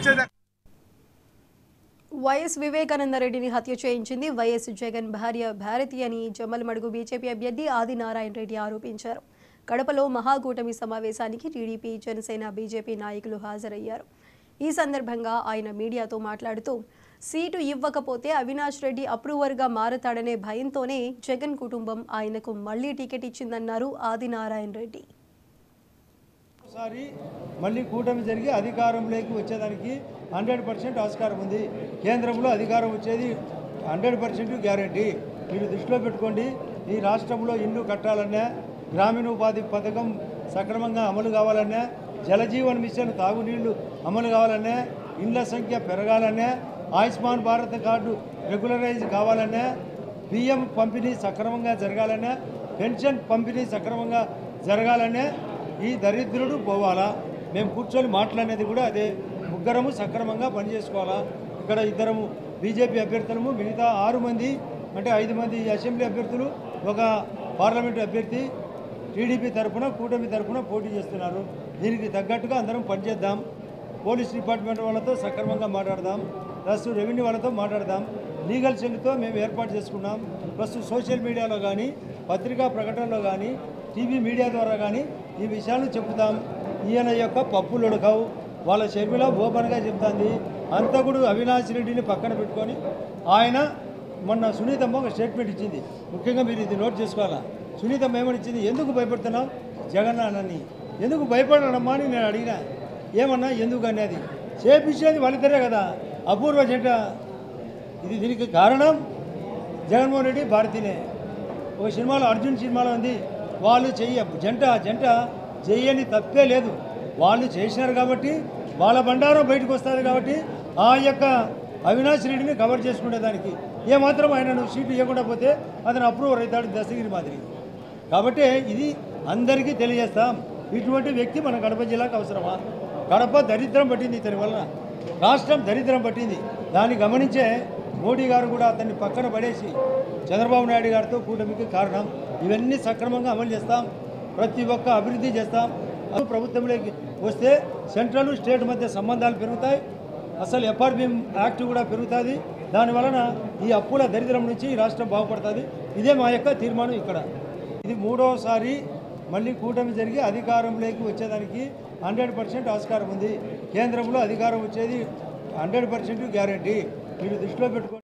వచ్చేది వైఎస్ వివేకానందరెడ్డిని హత్య చేయించింది వైఎస్ జగన్ భార్య భారతి అని జమ్మలమడుగు బీజేపీ అభ్యర్థి ఆదినారాయణ రెడ్డి ఆరోపించారు కడపలో మహాకూటమి సమావేశానికి టీడీపీ జనసేన బీజేపీ నాయకులు హాజరయ్యారు ఈ సందర్భంగా ఆయన మీడియాతో మాట్లాడుతూ సీటు ఇవ్వకపోతే అవినాష్ రెడ్డి అప్రూవర్గా మారతాడనే భయంతోనే జగన్ కుటుంబం ఆయనకు మళ్లీ టికెట్ ఇచ్చిందన్నారు ఆదినారాయణ రెడ్డి ఒకసారి మళ్ళీ కూటమి జరిగి అధికారంలోకి వచ్చేదానికి హండ్రెడ్ పర్సెంట్ ఆస్కారం ఉంది కేంద్రంలో అధికారం వచ్చేది హండ్రెడ్ పర్సెంట్ గ్యారంటీ మీరు దృష్టిలో పెట్టుకోండి ఈ రాష్ట్రంలో ఇల్లు కట్టాలన్నా గ్రామీణ ఉపాధి పథకం సక్రమంగా అమలు కావాలన్నా జలజీవన్ మిషన్ తాగునీళ్లు అమలు కావాలన్నా ఇండ్ల సంఖ్య పెరగాలన్నా ఆయుష్మాన్ భారత్ కార్డు రెగ్యులరైజ్ కావాలన్నా బియ్యం పంపిణీ సక్రమంగా జరగాలన్నా పెన్షన్ పంపిణీ సక్రమంగా జరగాలనే ఈ దరిద్రుడు పోవాలా మేము కూర్చొని మాట్లాడేది కూడా అదే ముగ్గురము సక్రమంగా పనిచేసుకోవాలా ఇక్కడ ఇద్దరము బీజేపీ అభ్యర్థులము మిగతా ఆరు మంది అంటే ఐదు మంది అసెంబ్లీ అభ్యర్థులు ఒక పార్లమెంటు అభ్యర్థి టీడీపీ తరఫున కూటమి తరఫున పోటీ చేస్తున్నారు దీనికి తగ్గట్టుగా అందరం పనిచేద్దాం పోలీస్ డిపార్ట్మెంట్ వాళ్ళతో సక్రమంగా మాట్లాడదాం ప్లస్ రెవెన్యూ వాళ్ళతో మాట్లాడదాం లీగల్ సెల్తో మేము ఏర్పాటు చేసుకున్నాం ప్లస్ సోషల్ మీడియాలో కానీ పత్రికా ప్రకటనలో కానీ టీవీ మీడియా ద్వారా కానీ ఈ విషయాలు చెప్తాం ఈయన యొక్క పప్పులు ఉడకవు వాళ్ళ షర్మిల ఓపెన్గా చెప్తాంది అంతకుడు అవినాష్ రెడ్డిని పక్కన పెట్టుకొని ఆయన మొన్న సునీతమ్మ ఒక స్టేట్మెంట్ ఇచ్చింది ముఖ్యంగా మీరు ఇది నోట్ చేసుకోవాలా సునీతమ్మ ఏమని ఇచ్చింది ఎందుకు భయపడుతున్నావు జగన్ అన్నని ఎందుకు భయపడడమ్మా అని నేను అడిగినా ఏమన్నా ఎందుకు అనేది చేపించేది వాళ్ళిద్దరే కదా అపూర్వ జంట ఇది దీనికి కారణం జగన్మోహన్ రెడ్డి భారతీనే ఒక సినిమాలో అర్జున్ సినిమాలో ఉంది వాళ్ళు చెయ్య జంట జంట చెయ్యని తప్పే లేదు వాళ్ళు చేసినారు కాబట్టి వాళ్ళ బండారం బయటకు వస్తుంది కాబట్టి ఆ యొక్క అవినాష్ రెడ్డిని కవర్ చేసుకునే దానికి ఏమాత్రం ఆయన నువ్వు సీటు ఇవ్వకుండా పోతే అతను అప్రూవర్ అవుతాడు దశగిరి మాదిరి కాబట్టి ఇది అందరికీ తెలియజేస్తాం ఇటువంటి వ్యక్తి మన కడప జిల్లాకు అవసరమా కడప దరిద్రం పట్టింది ఇతని వలన రాష్ట్రం దరిద్రం పట్టింది దాన్ని గమనించే మోడీ గారు కూడా అతన్ని పక్కన పడేసి చంద్రబాబు నాయుడు గారితో కూటమికి కారణం ఇవన్నీ సక్రమంగా అమలు చేస్తాం ప్రతి ఒక్క అభివృద్ధి చేస్తాం అది ప్రభుత్వంలోకి వస్తే సెంట్రల్ స్టేట్ మధ్య సంబంధాలు పెరుగుతాయి అసలు ఎఫ్ఆర్బిఎం యాక్ట్ కూడా పెరుగుతుంది దాని వలన ఈ అప్పుల దరిద్రం నుంచి ఈ రాష్ట్రం బాగుపడుతుంది ఇదే మా యొక్క తీర్మానం ఇక్కడ ఇది మూడోసారి మళ్ళీ కూటమి జరిగి అధికారంలోకి వచ్చేదానికి హండ్రెడ్ పర్సెంట్ ఆస్కారం ఉంది కేంద్రంలో అధికారం వచ్చేది హండ్రెడ్ పర్సెంట్ గ్యారంటీ మీరు దృష్టిలో పెట్టుకో